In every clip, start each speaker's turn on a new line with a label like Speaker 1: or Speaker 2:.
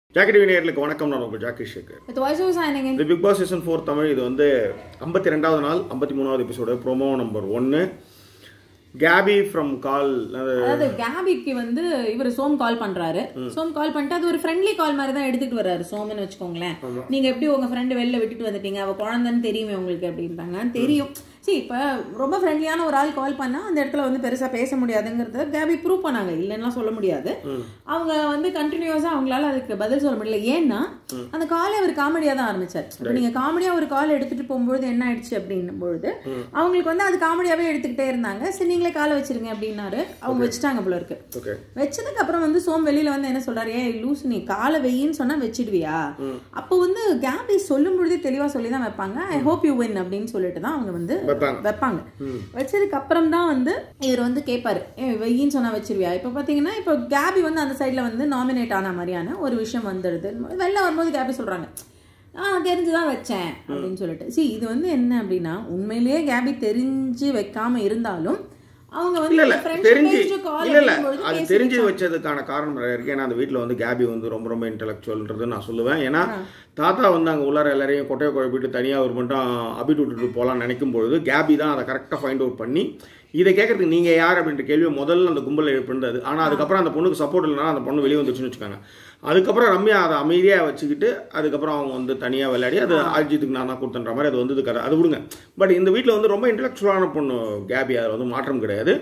Speaker 1: Jacket வினியர்களுக்கு வணக்கம் நான் உங்கள் Jackie Shekar
Speaker 2: With voice over signing in.
Speaker 1: இந்த Bigg Boss season four Tamil இது வந்து ஐம்பத்தி ரெண்டாவது நாள் ஐம்பத்தி மூணாவது எபிசோடு ப்ரோமோ நம்பர் ஒன்று கேபி ஃப்ரம் கால்
Speaker 2: அதாவது கேபிக்கு வந்து இவர் சோம் கால் பண்றாரு சோம் கால் பண்ணிட்டு அது ஒரு ஃப்ரெண்ட்லி கால் மாதிரி தான் எடுத்துட்டு வர்றாரு சோம்னு வச்சுக்கோங்களேன் நீங்க எப்படி உங்க ஃப்ரெண்டு வெளில விட்டுட்டு வந்துட்டீங்க அவ குழந்தைன்னு தெரியுமே உங்களுக்கு அப்படின்றாங்க தெரியும் சரி இப்ப ரொம்ப ஃப்ரெண்ட்லியான ஒரு ஆள் கால் பண்ணா அந்த இடத்துல வந்து பெருசா பேச முடியாதுங்கிறத கேபி ப்ரூவ் பண்ணாங்க இல்லைன்னா சொல்ல முடியாது அவங்க வந்து கண்டினியூஸா அவங்களால அதுக்கு பதில் சொல்ல முடியல ஏன்னா அந்த காலை அவர் காமெடியா தான் ஆரம்பிச்சார் இப்ப நீங்க காமெடியா ஒரு கால் எடுத்துட்டு போகும்பொழுது என்ன ஆயிடுச்சு அப்படின்னும் பொழுது அவங்களுக்கு வந்து அது காமெடியாவே எடுத்துக்கிட்டே இருந்தாங்க சரி நீங்களே காலை வச்சிருங்க அப்படின்னாரு அவங்க வச்சுட்டாங்க போல இருக்கு
Speaker 1: ஓகே
Speaker 2: வச்சதுக்கு அப்புறம் வந்து சோம் வெளியில வந்து என்ன சொல்றாரு ஏய் லூசு நீ காலை வெயின்னு சொன்னா வச்சிடுவியா அப்போ வந்து கேபி சொல்லும் பொழுதே தெளிவா சொல்லி தான் வைப்பாங்க ஐ ஹோப் யூ வின் அப்படின்னு சொல்லிட்டு தான் அவங்க வந்து
Speaker 1: வைப்பாங்க
Speaker 2: வைப்பாங்க வச்சதுக்கு அப்புறம் தான் வந்து இவர் வந்து கேட்பாரு ஏ வெயின்னு சொன்னா வச்சிருவியா இப்போ பாத்தீங்கன்னா இப்போ கேபி வந்து அந்த சைட்ல வந்து நாமினேட் ஆன மாதிரியான ஒரு விஷயம் வந்துடுது வெளில வரும்போது கேபி சொல்றாங்க ஆ தெரிஞ்சுதான் வச்சேன் அப்படின்னு சொல்லிட்டு see இது வந்து என்ன அப்படின்னா உண்மையிலேயே கேபி தெரிஞ்சு வைக்காம இருந்தாலும் அவங்க
Speaker 1: இல்ல இல்ல
Speaker 2: வந்து friendship
Speaker 1: தெரிஞ்சு
Speaker 2: based call
Speaker 1: இல்ல இல்ல
Speaker 2: அப்படிங்கும்பொழுது
Speaker 1: அது
Speaker 2: பேசி
Speaker 1: தெரிஞ்சு வச்சதுக்கான காரணம் நிறைய இருக்கு ஏன்னா அந்த வீட்டில் வந்து கேபி வந்து ரொம்ப ரொம்ப இன்டெலெக்சுவல்ன்றது நான் சொல்லுவேன் ஏன்னா தாத்தா வந்து அங்கே உள்ளார எல்லாரையும் கொட்டையை குழப்பிட்டு தனியாக ஒரு மட்டும் அபிட் விட்டுட்டு போகலான்னு நினைக்கும் பொழுது கேபி தான் அதை கரெக்டாக ஃபைண்ட் அவுட் பண்ணி இதை கேட்கறதுக்கு நீங்கள் யார் அப்படின்ற கேள்வியை முதல்ல அந்த கும்பல் எழுப்பிருந்தது ஆனால் அதுக்கப்புறம் அந்த பொண்ணுக்கு சப்போர்ட் இல்லைனா அந்த பொண்ணு வெளியே வந்துச்சுன்னு வச்சுக்காங்க அதுக்கப்புறம் ரம்யா அதை அமைதியாக வச்சுக்கிட்டு அதுக்கப்புறம் அவங்க வந்து தனியாக விளையாடி அது அஜித்துக்கு நான் தான் கொடுத்தன்ற மாதிரி அது வந்தது கதை அது விடுங்க பட் இந்த வீட்டில் வந்து ரொம்ப இன்டெலெக்சுவலான பொண்ணு கேபி அதில் வந்து மாற்றம் கிடையாது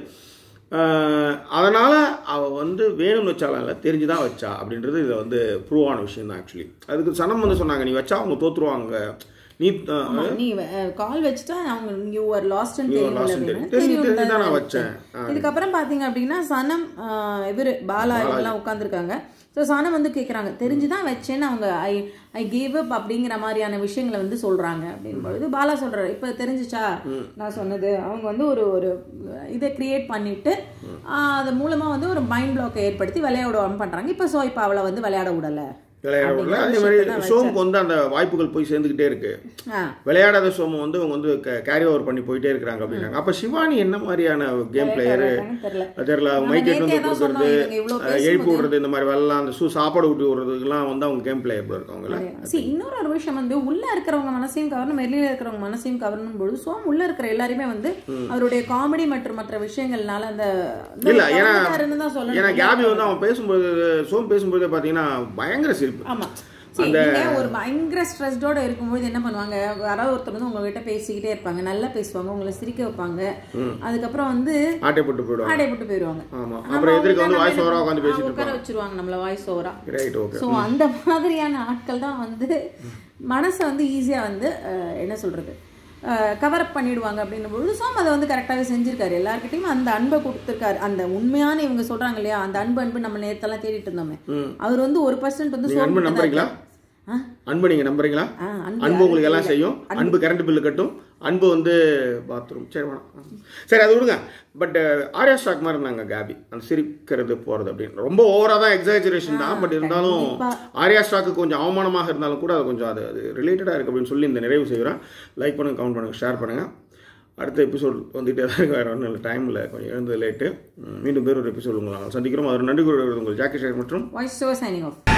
Speaker 1: அதனால் அவள் வந்து வேணும்னு வச்சாலும் இல்லை தெரிஞ்சு தான் வச்சா அப்படின்றது இதை வந்து ப்ரூவ் ஆன விஷயம் தான் ஆக்சுவலி அதுக்கு சனம் வந்து சொன்னாங்க நீ வச்சா அவங்க தோத்துருவாங்க நீ அஹ்,
Speaker 2: ஆமா, நீ கால் வச்சுட்டா அவங்க you are lost
Speaker 1: You are lost in தெரியும். தெரிஞ்சு- தெரிஞ்சு தான் நான் வச்சேன்.
Speaker 2: இதுக்கப்புறம் பாத்தீங்க அப்படின்னா சனம் ஆஹ், இவரு பாலா இவங்கெல்லாம் உட்காந்துருக்காங்க ஸோ சனம் வந்து கேக்குறாங்க தெரிஞ்சுதான் வச்சேன்னு அவங்க ஐ ஐ கேவ் அப் அப்படிங்கிற மாதிரியான விஷயங்களை வந்து சொல்றாங்க அப்படின்னு பொழுது பாலா சொல்றாரு இப்ப தெரிஞ்சுச்சா நான் சொன்னது அவங்க வந்து ஒரு ஒரு இதை கிரியேட் பண்ணிட்டு ஆஹ், அது மூலமா வந்து ஒரு மைண்ட் பிளாக்கை ஏற்படுத்தி விளையாடுவாம பண்றாங்க இப்ப ஸோ இப்போ அவளை வந்து விளையாட விடல
Speaker 1: விளையாட விடல. அதே
Speaker 2: அப்படிங்கிற
Speaker 1: மாதிரி
Speaker 2: விஷயத்தை தான்
Speaker 1: சோமுக்கு வந்து அந்த வாய்ப்புகள் போய் சேர்ந்துக்கிட்டே இருக்கு
Speaker 2: ஆ
Speaker 1: விளையாடாத சோமு வந்து அவங்க வந்து கேரி ஓவர் பண்ணி போயிட்டே இருக்கிறாங்க அப்படின்னாங்க அப்ப சிவானி என்ன மாதிரியான கேம் பிளேயரு
Speaker 2: தெரியல
Speaker 1: தெரியல
Speaker 2: நம்ம
Speaker 1: மைக்கெட் வந்து
Speaker 2: நேத்தே தான் சொன்னோம்,
Speaker 1: கொடுக்கறது
Speaker 2: இவங்க இவ்வளவு
Speaker 1: அஹ், எழுப்பி விடுறது இந்த மாதிரி வெள்ளம் அந்த சூ சாப்பாடு ஊட்டி விடுறதுக்குலாம் வந்து அவங்க கேம் பிளேயர் இருக்காங்கல்ல
Speaker 2: See, இன்னொரு ஒரு விஷயம் வந்து உள்ள இருக்கிறவங்க மனசையும் கவரணும் வெளியில இருக்கிறவங்க மனசையும் கவரணும் பொழுது சோம் உள்ள இருக்கிற எல்லாருமே வந்து அவருடைய காமெடி மற்றும் மற்ற விஷயங்கள்னால அந்த அந்த
Speaker 1: இல்ல, ஏன்னா-
Speaker 2: கவர்ந்துட்டாருன்னு தான் சொல்லணும்.
Speaker 1: ஏன்னா கேபி வந்து அவன் பேசும்போது சோம் பேசும்போது பாத்தீங்கன்னா பயங்கர சிரிப்பு
Speaker 2: ஆமா See, நீங்க ஒரு பயங்கர ஸ்ட்ரெஸ்டோட இருக்கும்போது என்ன பண்ணுவாங்க யாராவது ஒருத்தர் வந்து உங்ககிட்ட பேசிக்கிட்டே இருப்பாங்க நல்லா பேசுவாங்க உங்களை சிரிக்க வைப்பாங்க அதுக்கப்புறம் வந்து
Speaker 1: ஆட்டைப்பட்டு போயிடுவாங்க
Speaker 2: ஆடைப்பட்டு போயிடுவாங்க
Speaker 1: ஆமா
Speaker 2: நம்ம
Speaker 1: அப்புறம் எதிர்க்க வந்து
Speaker 2: அவங்க
Speaker 1: வாய்ஸ் ஓவரா
Speaker 2: நம்ம
Speaker 1: உட்காந்து பேசிட்டு
Speaker 2: உட்கார
Speaker 1: இருப்பாங்க
Speaker 2: வச்சிருவாங்க நம்மள வாய்ஸ் ஓவரா
Speaker 1: ரைட் ஓகே
Speaker 2: ஸோ அந்த மாதிரியான ஆட்கள் தான் வந்து மனசை வந்து ஈஸியாக வந்து அஹ், என்ன சொல்கிறது கவர் அப் பண்ணிடுவாங்க அப்படின்னும் பொழுது சோம் அதை வந்து கரெக்டாகவே செஞ்சிருக்காரு எல்லாருக்கிட்டையும் அந்த அன்பை கொடுத்துருக்காரு அந்த உண்மையான இவங்க சொல்றாங்க இல்லையா அந்த அன்பு அன்பு நம்ம நேரத்தெல்லாம் தேடிட்டு இருந்தோமே அவர் வந்து ஒரு பர்சன்ட் வந்து
Speaker 1: நீங்க
Speaker 2: சோம்
Speaker 1: அன்பு
Speaker 2: கிட்ட தான்
Speaker 1: நம்புறீங்களா
Speaker 2: இருக்காரு. ஆ?
Speaker 1: அன்பு நீங்க நம்புறீங்களா
Speaker 2: ஆ, அன்பு
Speaker 1: அன்பு உங்களுக்கு எல்லாம் செய்யும் அன்பு கரண்ட் பில்லு கட்டும் அன்பு வந்து பாத்ரூம் சரி வேணாம் சரி அது விடுங்க பட் ஆர்யா ஸ்டாக் மாதிரி இருந்தாங்க கேபி அந்த சிரிக்கிறது போறது அப்படின்னு ரொம்ப ஓவரா தான் எக்ஸாஜரேஷன் தான் பட் இருந்தாலும்
Speaker 2: கண்டிப்பா.
Speaker 1: ஆர்யா ஸ்டாக்கு கொஞ்சம் அவமானமாக இருந்தாலும் கூட அது கொஞ்சம் அது அது ரிலேட்டடாக இருக்கு அப்படின்னு சொல்லி இந்த நிறைவு செய்கிறேன் லைக் பண்ணுங்க கமெண்ட் பண்ணுங்க ஷேர் பண்ணுங்க அடுத்த எபிசோட் வந்துட்டே தான் இருக்கு வேறு ஒன்றும் இல்லை டைமில் கொஞ்சம் எழுந்தது லேட்டு மீண்டும் வேறு ஒரு எபிசோட் உங்களை நாங்கள் சந்திக்கிறோம் அது நன்றி கூறுவது உங்கள் ஜாக்கி ஷேர் மற்றும்
Speaker 2: வாய்ஸ் ஓவர் சைனிங் ஆஃப்